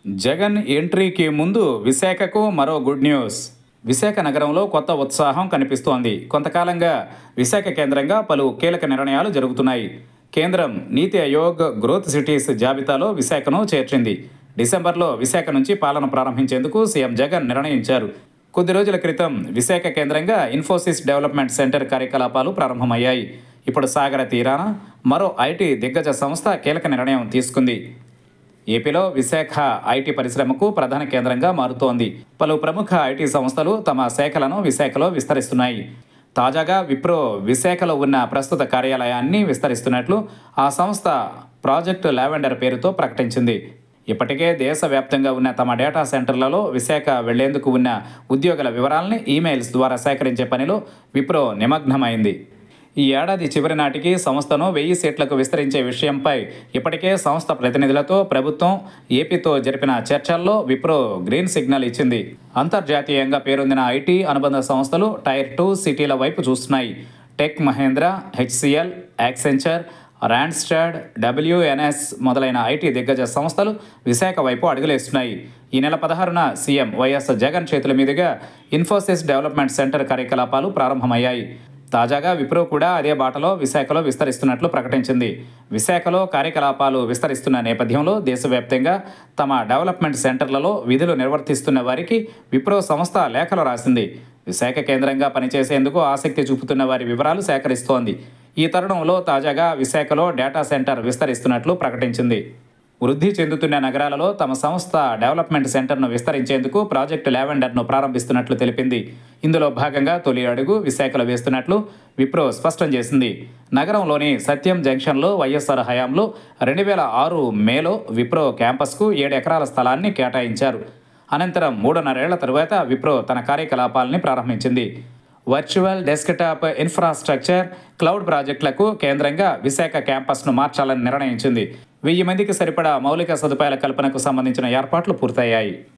జగన్ ఎంట్రీకి ముందు విశాఖకు మరో గుడ్ న్యూస్ విశాఖ నగరంలో కొత్త ఉత్సాహం కనిపిస్తోంది కొంతకాలంగా విశాఖ కేంద్రంగా పలు కీలక నిర్ణయాలు జరుగుతున్నాయి కేంద్రం నీతి ఆయోగ్ గ్రోత్ సిటీస్ జాబితాలో విశాఖను చేర్చింది డిసెంబర్లో విశాఖ నుంచి పాలన ప్రారంభించేందుకు సీఎం జగన్ నిర్ణయించారు కొద్ది రోజుల క్రితం విశాఖ కేంద్రంగా ఇన్ఫోసిస్ డెవలప్మెంట్ సెంటర్ కార్యకలాపాలు ప్రారంభమయ్యాయి ఇప్పుడు సాగర తీరాన మరో ఐటీ దిగ్గజ సంస్థ కీలక నిర్ణయం తీసుకుంది ఏపీలో విశాఖ ఐటీ పరిశ్రమకు ప్రధాన కేంద్రంగా మారుతోంది పలు ప్రముఖ ఐటీ సంస్థలు తమ శాఖలను విశాఖలో విస్తరిస్తున్నాయి తాజాగా విప్రో విశాఖలో ఉన్న ప్రస్తుత కార్యాలయాన్ని విస్తరిస్తున్నట్లు ఆ సంస్థ ప్రాజెక్టు లావెండర్ పేరుతో ప్రకటించింది ఇప్పటికే దేశవ్యాప్తంగా ఉన్న తమ డేటా సెంటర్లలో విశాఖ వెళ్లేందుకు ఉన్న ఉద్యోగుల వివరాలని ఈమెయిల్స్ ద్వారా సేకరించే పనిలో విప్రో నిమగ్నమైంది ఈ ఏడాది చివరి నాటికి సంస్థను వెయ్యి సీట్లకు విస్తరించే విషయంపై ఇప్పటికే సంస్థ ప్రతినిధులతో ప్రభుత్వం ఏపీతో జరిపిన చర్చల్లో విప్రో గ్రీన్ సిగ్నల్ ఇచ్చింది అంతర్జాతీయంగా పేరొందిన ఐటీ అనుబంధ సంస్థలు టైర్ టూ సిటీల వైపు చూస్తున్నాయి Tech Mahindra HCL Accenture Randstad WNS మొదలైన ఐటీ దిగ్గజ సంస్థలు విశాఖ వైపు అడుగులేస్తున్నాయి ఈ నెల పదహారున సీఎం వైఎస్ జగన్ చేతుల మీదుగా ఇన్ఫోసిస్ డెవలప్మెంట్ సెంటర్ కార్యకలాపాలు ప్రారంభమయ్యాయి తాజాగా విప్రో కూడా అదే బాటలో విశాఖలో విస్తరిస్తున్నట్లు ప్రకటించింది విశాఖలో కార్యకలాపాలు విస్తరిస్తున్న నేపథ్యంలో దేశవ్యాప్తంగా తమ డెవలప్మెంట్ సెంటర్లలో విధులు నిర్వర్తిస్తున్న వారికి విప్రో సంస్థ లేఖలు రాసింది విశాఖ కేంద్రంగా పనిచేసేందుకు ఆసక్తి చూపుతున్న వారి వివరాలు సేకరిస్తోంది ఈ తరుణంలో తాజాగా విశాఖలో డేటా సెంటర్ విస్తరిస్తున్నట్లు ప్రకటించింది వృద్ధి చెందుతున్న నగరాలలో తమ సంస్థ డెవలప్మెంట్ సెంటర్ను విస్తరించేందుకు ప్రాజెక్టు లావెండర్ను ప్రారంభిస్తున్నట్లు తెలిపింది ఇందులో భాగంగా తొలి అడుగు విశాఖలో వేస్తున్నట్లు విప్రో స్పష్టం చేసింది నగరంలోని సత్యం జంక్షన్లో వైఎస్ఆర్ హయాంలో రెండు వేల ఆరు మేలో విప్రో క్యాంపస్కు ఏడు ఎకరాల స్థలాన్ని కేటాయించారు అనంతరం మూడున్నరేళ్ల తరువాత విప్రో తన కార్యకలాపాలని ప్రారంభించింది వర్చువల్ డెస్క్టాప్ ఇన్ఫ్రాస్ట్రక్చర్ క్లౌడ్ ప్రాజెక్టులకు కేంద్రంగా విశాఖ క్యాంపస్ను మార్చాలని నిర్ణయించింది వెయ్యి మందికి సరిపడా మౌలిక సదుపాయాల కల్పనకు సంబంధించిన ఏర్పాట్లు పూర్తయ్యాయి